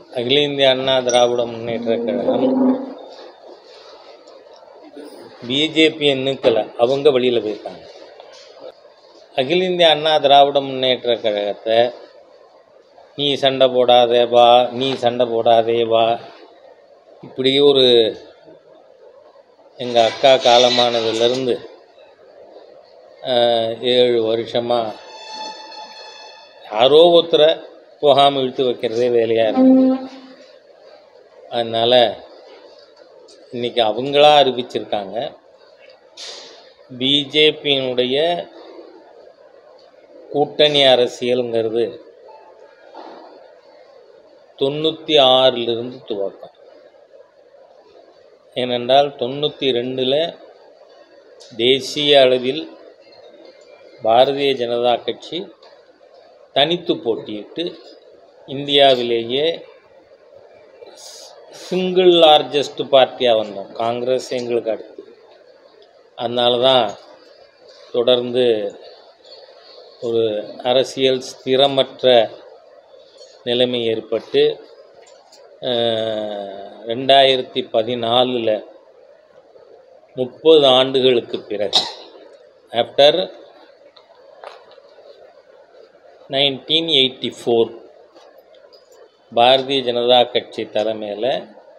அகில இந்திய அண்ணா திராவிட முன்னேற்ற கழகம் பிஜேபி எண்ணுக்களை அவங்க வழியில் போயிருக்காங்க அகில இந்திய அண்ணா திராவிட முன்னேற்ற கழகத்தை நீ சண்டை போடாதே வா நீ சண்டை போடாதே வா இப்படி ஒரு எங்கள் அக்கா காலமானதுலேருந்து ஏழு வருஷமாக யாரோ ஒருத்தரை போகாமல் இழுத்து வைக்கிறதே வேலையாக இருக்குது அதனால் இன்றைக்கி அவங்களா அறிவிச்சிருக்காங்க பிஜேபியினுடைய கூட்டணி அரசியலுங்கிறது தொண்ணூற்றி ஆறிலிருந்து துவக்கம் ஏனென்றால் தொண்ணூற்றி ரெண்டில் தேசிய அளவில் பாரதிய ஜனதா கட்சி தனித்து போட்டியிட்டு இந்தியாவிலேயே சிங்கிள் லார்ஜஸ்ட் பார்ட்டியாக வந்தோம் காங்கிரஸ் எங்களுக்கு அடுத்து அதனால தான் தொடர்ந்து ஒரு அரசியல் ஸ்திரமற்ற நிலைமை ஏற்பட்டு ரெண்டாயிரத்தி பதினாலில் முப்பது ஆண்டுகளுக்கு பிறகு after nineteen eighty four Bharatiya Janata கட்சி தலைமையில்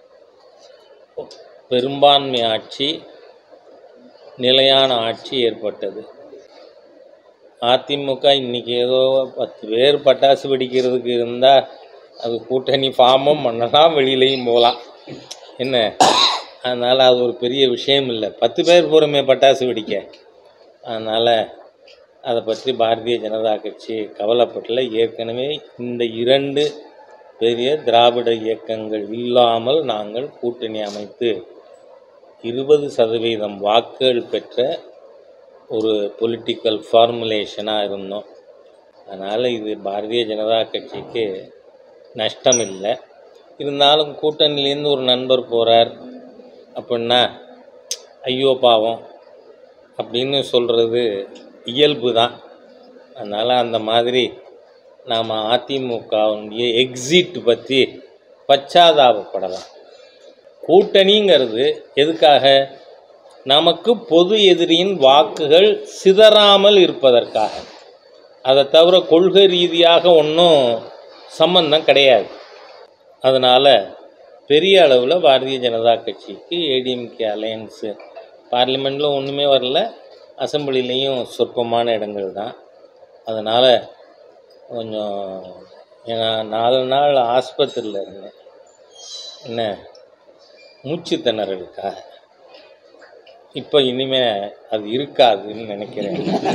பெரும்பான்மை ஆட்சி நிலையான ஆட்சி ஏற்பட்டது அதிமுக இன்றைக்கி ஏதோ பத்து பேர் பட்டாசு வெடிக்கிறதுக்கு இருந்தால் அது கூட்டணி ஃபார்மும் பண்ணலாம் வெளியிலையும் போகலாம் என்ன அதனால் அது ஒரு பெரிய விஷயம் இல்லை பத்து பேர் போகிறோமே பட்டாசு வெடிக்க அதனால் அதை பற்றி பாரதிய ஜனதா கட்சி கவலைப்படல ஏற்கனவே இந்த இரண்டு பெரிய திராவிட இயக்கங்கள் இல்லாமல் நாங்கள் கூட்டணி அமைத்து இருபது சதவீதம் வாக்குகள் பெற்ற ஒரு பொலிட்டிக்கல் ஃபார்முலேஷனாக இருந்தோம் அதனால் இது பாரதிய ஜனதா கட்சிக்கு நஷ்டம் இல்லை இருந்தாலும் கூட்டணியிலேருந்து ஒரு நண்பர் போகிறார் அப்படின்னா ஐயோ பாவம் அப்படின்னு சொல்கிறது இயல்பு தான் அதனால் அந்த மாதிரி நாம் அதிமுகவுடைய எக்ஸிட் பற்றி பச்சாதாபப்படலாம் கூட்டணிங்கிறது எதுக்காக நமக்கு பொது எதிரியின் வாக்குகள் சிதறாமல் இருப்பதற்காக அதை தவிர கொள்கை ரீதியாக ஒன்றும் சம்பந்தம் கிடையாது அதனால் பெரிய அளவில் பாரதிய ஜனதா கட்சிக்கு ஏடிஎம்கே அலையன்ஸு பார்லிமெண்ட்டில் ஒன்றுமே வரல அசம்பிளிலையும் சொற்பமான இடங்கள் தான் அதனால் கொஞ்சம் ஏன்னா நாலு நாள் ஆஸ்பத்திரியில் இருந்தேன் என்ன மூச்சு திணறலுக்கா இப்போ இனிமே அது இருக்காதுன்னு நினைக்கிறேன்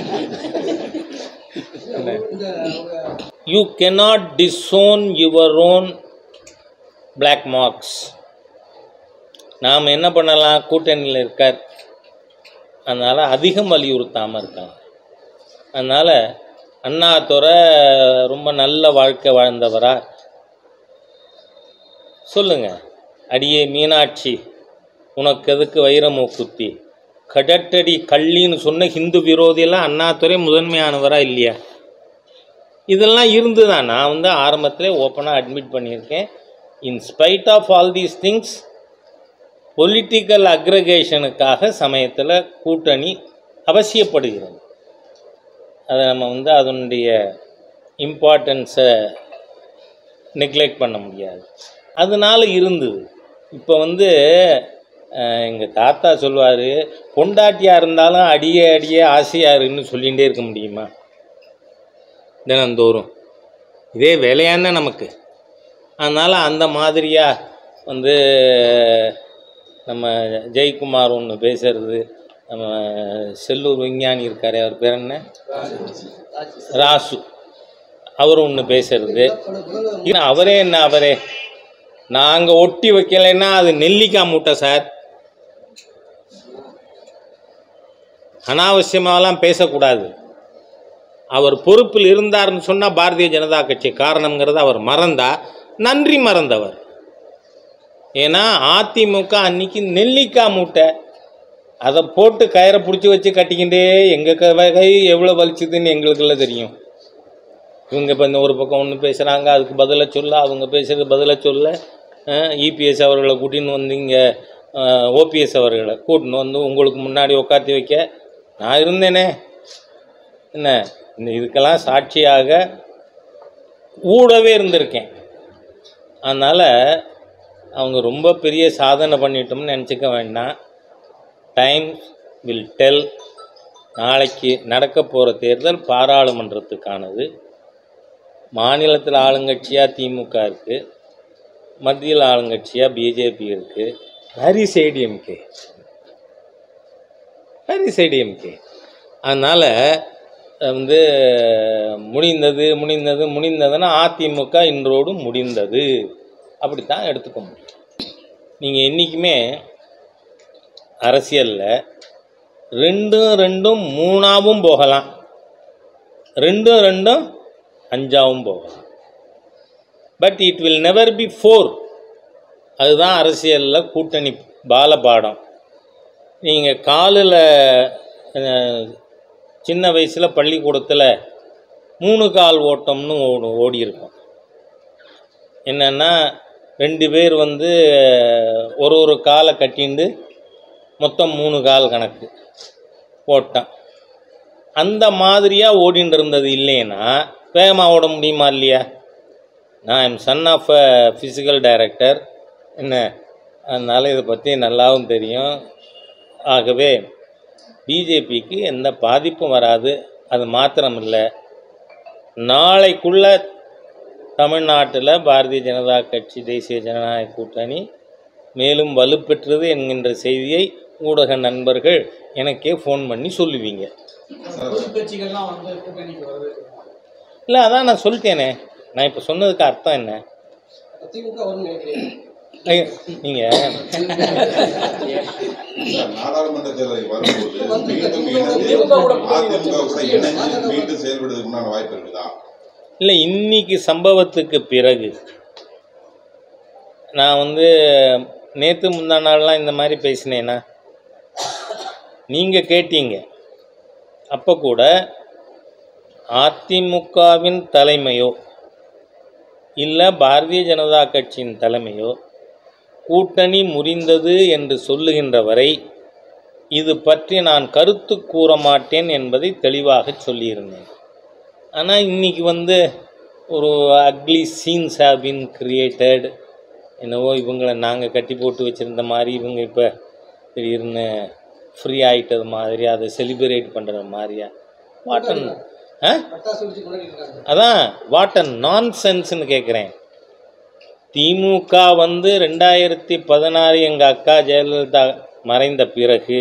you cannot disown your own black marks நாம் என்ன பண்ணலாம் கூட்டணியில் இருக்கார் அதனால் அதிகம் வலியுறுத்தாமல் இருக்காங்க அதனால் அண்ணாதுரை ரொம்ப நல்ல வாழ்க்கை வாழ்ந்தவரா சொல்லுங்க அடியே மீனாட்சி உனக்கு எதுக்கு வைரமூக்குத்தி கடட்டடி கள்ளின்னு சொன்ன ஹிந்து விரோதியெல்லாம் அண்ணாதுரை முதன்மையானவரா இல்லையா இதெல்லாம் இருந்து தான் நான் வந்து ஆரம்பத்திலே ஓப்பனாக அட்மிட் பண்ணியிருக்கேன் in spite of all these things political அக்ரகேஷனுக்காக சமயத்தில் கூட்டணி அவசியப்படுகிறது அதை நம்ம வந்து அதனுடைய இம்பார்ட்டன்ஸை நெக்லெக்ட் பண்ண முடியாது அதனால இருந்தது இப்போ வந்து எங்கள் தாத்தா சொல்லுவார் பொண்டாட்டியாக இருந்தாலும் அடியே அடியே ஆசையாருன்னு சொல்லிகிட்டே இருக்க முடியுமா தினந்தோறும் இதே வேலையானே நமக்கு அதனால் அந்த மாதிரியாக வந்து நம்ம ஜெயக்குமார் ஒன்று பேசுறது நம்ம செல்லூர் விஞ்ஞானி இருக்காரு அவர் பேர் என்ன ராசு அவர் ஒன்று பேசுறது இல்லை அவரே என்ன அவரே நாங்கள் ஒட்டி வைக்கலைன்னா அது நெல்லிக்காய் மூட்டை சார் அனாவசியமாகலாம் பேசக்கூடாது அவர் பொறுப்பில் இருந்தார்னு சொன்னால் பாரதிய ஜனதா கட்சி காரணங்கிறத அவர் மறந்தா நன்றி மறந்தவர் ஏன்னா அதிமுக அன்னைக்கு நெல்லிக்காய் மூட்டை அதை போட்டு கயிறை பிடிச்சி வச்சு கட்டிக்கிட்டே எங்கள் கை எவ்வளோ வலிச்சுதுன்னு எங்களுக்கெல்லாம் தெரியும் இவங்க இப்போ இந்த ஒரு பக்கம் ஒன்று பேசுகிறாங்க அதுக்கு பதிலை சொல்ல அவங்க பேசுறது பதிலை சொல்ல இபிஎஸ் அவர்களை கூட்டின்னு வந்து இங்கே ஓபிஎஸ் அவர்களை கூட்டின்னு வந்து உங்களுக்கு முன்னாடி உட்காத்தி வைக்க நான் இருந்தேனே என்ன இந்த இதுக்கெல்லாம் சாட்சியாக கூடவே இருந்திருக்கேன் அதனால் அவங்க ரொம்ப பெரிய சாதனை பண்ணிட்டோம்னு நினச்சிக்க வேண்டாம் டைம் வில் டெல் நாளைக்கு நடக்க போகிற தேர்தல் பாராளுமன்றத்துக்கானது மாநிலத்தில் ஆளுங்கட்சியாக திமுக இருக்குது மத்தியில் ஆளுங்கட்சியாக பிஜேபி இருக்குது ஹரி சேடிஎம்கே ஹரி சேடிஎம்கே அதனால் வந்து முடிந்தது முடிந்தது முடிந்ததுன்னா அதிமுக இன்றோடு முடிந்தது அப்படித்தான் எடுத்துக்க முடியும் நீங்கள் என்றைக்குமே அரசியலில் ரெண்டும் ரெண்டும் மூணாவும் போகலாம் ரெண்டும் ரெண்டும் அஞ்சாவும் போகலாம் but it will never be four அதுதான் அரசியலில் கூட்டணி பாலபாடம் நீங்கள் காலில் சின்ன வயசில் பள்ளிக்கூடத்தில் மூணு கால் ஓட்டம்னு ஓடு ஓடி இருக்கும் என்னென்னா ரெண்டு பேர் வந்து ஒரு ஒரு காலை கட்டிண்டு மொத்தம் மூணு கால் கணக்கு ஓட்டம் அந்த மாதிரியாக ஓடிட்டு இருந்தது இல்லைன்னா வேகமாக ஓட முடியுமா இல்லையா நான் am son of a physical director என்ன அதனால் இதை பற்றி நல்லாவும் தெரியும் ஆகவே பிஜேபிக்கு எந்த பாதிப்பும் வராது அது மாத்திரம் இல்லை நாளைக்குள்ள தமிழ்நாட்டில் பாரதிய ஜனதா கட்சி தேசிய ஜனநாயக கூட்டணி மேலும் வலுப்பெற்றது என்கின்ற செய்தியை ஊடக நண்பர்கள் எனக்கே ஃபோன் பண்ணி சொல்லுவீங்க எதிர்கட்சிகள்லாம் வந்து கூட்டணிக்கு வருது இல்லை அதான் நான் சொல்லிட்டேனே நான் இப்போ சொன்னதுக்கு அர்த்தம் என்ன திமுக வரும்னு நினைக்கிறீங்க நீங்கள் சார், நாடாளுமன்ற தேர்தல் வரும்போது வந்து மீண்டும் திமுக இணைந்து கூட கூட்டணி அதிமுக கூட வச்சு இணைந்து மீண்டும் செயல்படுவதற்கு உண்டான வாய்ப்பு இருக்குதா இல்லை இன்னைக்கு சம்பவத்துக்கு பிறகு நான் வந்து நேற்று முந்தா நாள்லாம் இந்த மாதிரி பேசினேனா நீங்கள் கேட்டீங்க அப்போ கூட அதிமுகவின் தலைமையோ இல்லை பாரதிய ஜனதா கட்சியின் தலைமையோ கூட்டணி முறிந்தது என்று சொல்லுகின்ற வரை இது பற்றி நான் கருத்து கூற மாட்டேன் என்பதை தெளிவாக சொல்லியிருந்தேன் ஆனால் இன்னைக்கு வந்து ஒரு ugly scenes have been created என்னவோ இவங்களை நாங்கள் கட்டி போட்டு வச்சுருந்த மாதிரி இவங்க இப்போ திடீர்னு ஃப்ரீ ஆகிட்டது மாதிரி அதை செலிப்ரேட் பண்ணுறது மாதிரியா வாட்டன் ஆ பட்டாசு வெடிச்சு கொண்டாடிட்டு இருக்காங்க அதான் வாட்டன் நான் சென்ஸ்னு கேட்குறேன் திமுக வந்து ரெண்டாயிரத்தி பதினாறு எங்கள் அக்கா ஜெயலலிதா மறைந்த பிறகு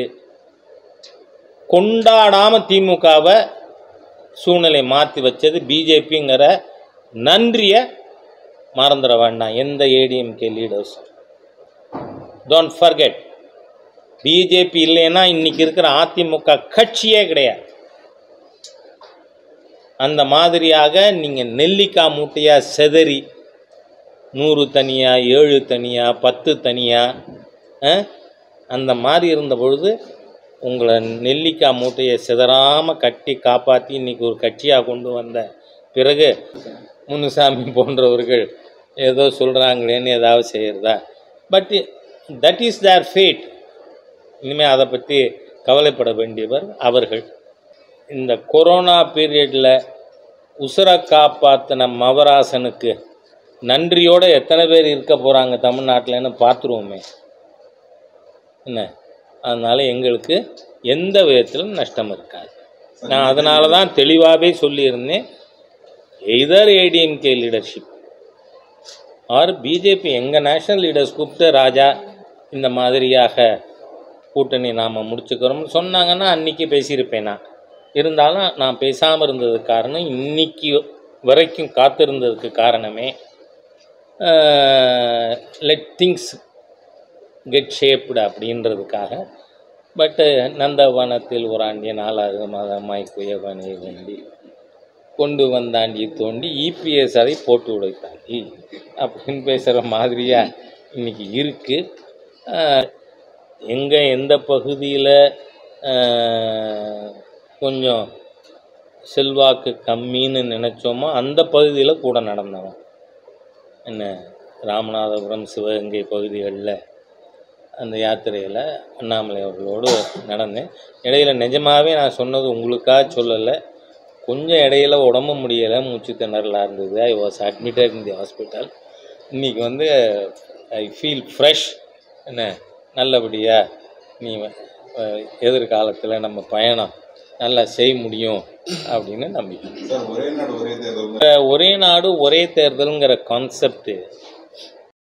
கொண்டாடாமல் திமுகவை சூழ்நிலை மாற்றி வச்சது பிஜேபிங்கிற நன்றியை மறந்துட வேண்டாம் எந்த ADMK leaders don't forget BJP இல்லைன்னா இன்னைக்கு இருக்கிற அதிமுக கட்சியே கிடையாது அந்த மாதிரியாக நீங்கள் நெல்லிக்காய் மூட்டையாக செதறி நூறு தனியாக ஏழு தனியாக பத்து தனியாக அந்த மாதிரி இருந்த பொழுது உங்களை நெல்லிக்காய் மூட்டையை சிதறாமல் கட்டி காப்பாற்றி இன்னைக்கு ஒரு கட்சியாக கொண்டு வந்த பிறகு முனுசாமி போன்றவர்கள் ஏதோ சொல்கிறாங்களேன்னு ஏதாவது செய்கிறதா but that is their fate இனிமேல் அதை பற்றி கவலைப்பட வேண்டியவர் அவர்கள் இந்த கொரோனா பீரியடில் உசுரை காப்பாற்றின மவராசனுக்கு நன்றியோடு எத்தனை பேர் இருக்க போகிறாங்க தமிழ்நாட்டில்னு பார்த்துருவோமே என்ன அதனால் எங்களுக்கு எந்த விதத்திலும் நஷ்டம் இருக்காது நான் அதனால தான் தெளிவாகவே சொல்லியிருந்தேன் either ADMK leadership or BJP எங்கள் நேஷனல் லீடர்ஸ் கூப்பிட்டு ராஜா இந்த மாதிரியாக கூட்டணி நாம் முடிச்சுக்கிறோம்னு சொன்னாங்கன்னா அன்றைக்கி பேசியிருப்பேன் நான் இருந்தாலும் நான் பேசாமல் இருந்ததுக்கு காரணம் இன்னைக்கு வரைக்கும் காத்திருந்ததுக்கு காரணமே லெட் திங்ஸ் கெட் ஷேப்டு அப்படின்றதுக்காக பட்டு நந்தவனத்தில் ஓராண்டிய நாலாவது மாதமாய் குயவனை வேண்டி கொண்டு வந்தாண்டி தோண்டி இபிஎஸ் அதை போட்டு உடைத்தாண்டி அப்படின்னு பேசுகிற மாதிரியா இன்னைக்கு இருக்குது எங்கே எந்த பகுதியில் கொஞ்சம் செல்வாக்கு கம்மின்னு நினச்சோமோ அந்த பகுதியில் கூட நடந்தவன் என்ன ராமநாதபுரம் சிவகங்கை பகுதிகளில் அந்த யாத்திரையில் அண்ணாமலை அவர்களோடு நடந்தேன் இடையில நிஜமாகவே நான் சொன்னது உங்களுக்காக சொல்லலை கொஞ்சம் இடையில உடம்பு முடியலை மூச்சு திணறலாக இருந்தது I was admitted in the hospital இன்றைக்கி வந்து ஐ ஃபீல் ஃப்ரெஷ் என்ன நல்லபடியாக நீ அஹ், எதிர்காலத்தில் நம்ம பயணம் நல்லா செய்ய முடியும் அப்படின்னு நம்பிக்கை சார் ஒரே நாடு ஒரே தேர்தல் இப்ப ஒரே நாடு ஒரே தேர்தலுங்கிற கான்செப்ட்